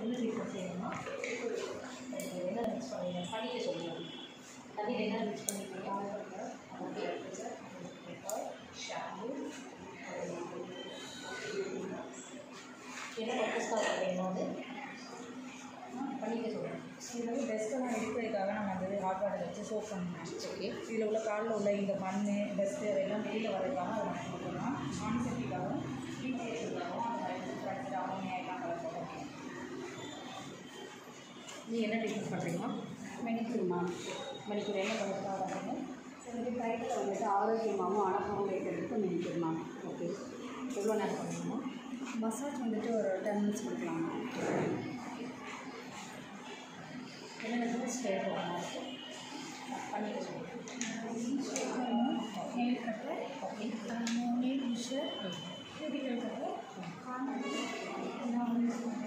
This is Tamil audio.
என்ன ட்ரீட்மெண்ட் செய்யணுமா என்ன மிக்ஸ் பண்ணுவீங்க பண்ணிக்க சொல்லுங்கள் தண்ணியில் என்ன மிக்ஸ் பண்ணிக்கிறீங்க ஷாம்பு என்ன பர்பஸ்க்காக பண்ணுறீங்க அது பண்ணிக்க சொல்லுங்கள் இது வந்து டஸ்ட்டெல்லாம் எடுக்கிறதுக்காக நம்ம வந்து ஹாட் வாட்டர் வச்சு சோப் பண்ணணும் ஓகே இதில் உள்ள காலில் உள்ள இந்த மண் டஸ்ட்டு அதெல்லாம் வெளியில் வரதுக்காக அதை நம்ம கொடுக்கலாம் ஆன்செப்டிக்காகவும் டீச்சர்ஸுக்காகவும் அதை ஃப்ரெண்ட்ஸ் அமோனியா எல்லாம் கலப்போம் நீ என்ன ட்ரீட்மெண்ட் பண்ணுறீங்களா மெனிக்யூர் மேம் மணிக்கூர் என்ன பர்பஸ்க்காக பண்ணுறீங்க எனக்கு டைட்டில் வந்துட்டு ஆரோக்கியமாகவும் அழகாகவும் வைக்கிறதுக்கு மெனிக்யூர் மேம் ஓகே எவ்வளோ நேரம் பண்ணுறீங்களா மசாஜ் வந்துட்டு ஒரு டென் மினிட்ஸ் கொடுக்கலாம் மேம் என்னென்ன ரூல்ஸ் தேவைப்படுமா பண்ணிக்க சொல்லுங்கள் நெயில் கட்டர் ஓகே நெயில் மிஷர் கியூபிக்கல் கட்டர் கார்னர்